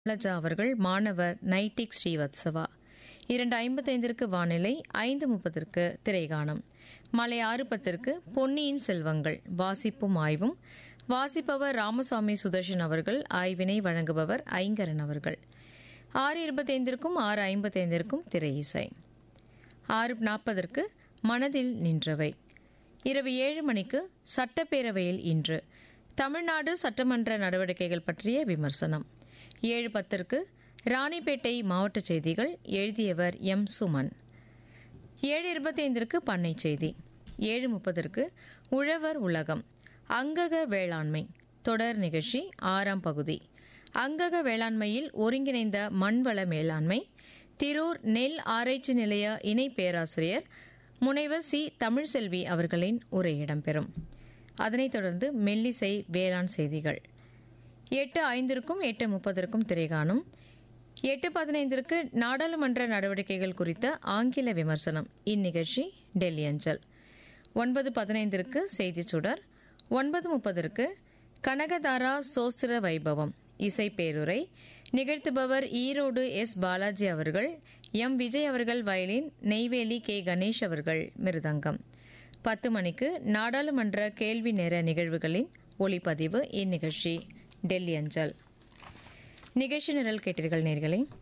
லஜா அவர்கள் மாணவர் நைட்டிக் ஸ்ரீவத்சவா இரண்டு ஐம்பத்தைந்திற்கு வானிலை ஐந்து முப்பதற்கு திரைகாணும் மாலை ஆறு பத்திற்கு பொன்னியின் செல்வங்கள் வாசிப்பும் ஆய்வும் வாசிப்பவர் ராமசாமி சுதர்ஷன் அவர்கள் ஆய்வினை வழங்குபவர் ஐங்கரன் அவர்கள் ஆறு இருபத்தைந்திற்கும் ஆறு ஐம்பத்தைந்திற்கும் திரை இசை ஆறு நாற்பதற்கு மனதில் நின்றவை இரவு ஏழு மணிக்கு சட்டப்பேரவையில் இன்று தமிழ்நாடு சட்டமன்ற நடவடிக்கைகள் பற்றிய விமர்சனம் ஏழு பத்திற்கு ராணிப்பேட்டை மாவட்ட செய்திகள் எழுதியவர் எம் சுமன் ஏழு இருபத்தைந்திற்கு பண்ணை செய்தி ஏழு முப்பதற்கு உழவர் உலகம் அங்கக வேளாண்மை தொடர் நிகழ்ச்சி ஆறாம் பகுதி அங்கக வேளாண்மையில் ஒருங்கிணைந்த மண்வள மேலாண்மை திரூர் நெல் ஆராய்ச்சி நிலைய இணை பேராசிரியர் முனைவர் சி தமிழ்செல்வி அவர்களின் உரை இடம்பெறும் அதனைத் தொடர்ந்து மெல்லிசை வேளாண் செய்திகள் எட்டு ஐந்திற்கும் எட்டு முப்பதற்கும் திரைகாணும் எட்டு பதினைந்திற்கு நாடாளுமன்ற நடவடிக்கைகள் குறித்த ஆங்கில விமர்சனம் இந்நிகழ்ச்சி டெல்லி அஞ்சல் ஒன்பது பதினைந்திற்கு செய்திச் சுடர் ஒன்பது முப்பதற்கு கனகதாரா சோஸ்திர வைபவம் இசை பேருரை நிகழ்த்துபவர் ஈரோடு எஸ் பாலாஜி அவர்கள் எம் விஜய் அவர்கள் வயலின் நெய்வேலி கே கணேஷ் அவர்கள் மிருதங்கம் பத்து மணிக்கு நாடாளுமன்ற கேள்வி நேர நிகழ்வுகளின் ஒளிப்பதிவு இந்நிகழ்ச்சி டெல்லி அஞ்சல் நிகழ்ச்சி நிரல் கேட்டீர்கள் நேர்களே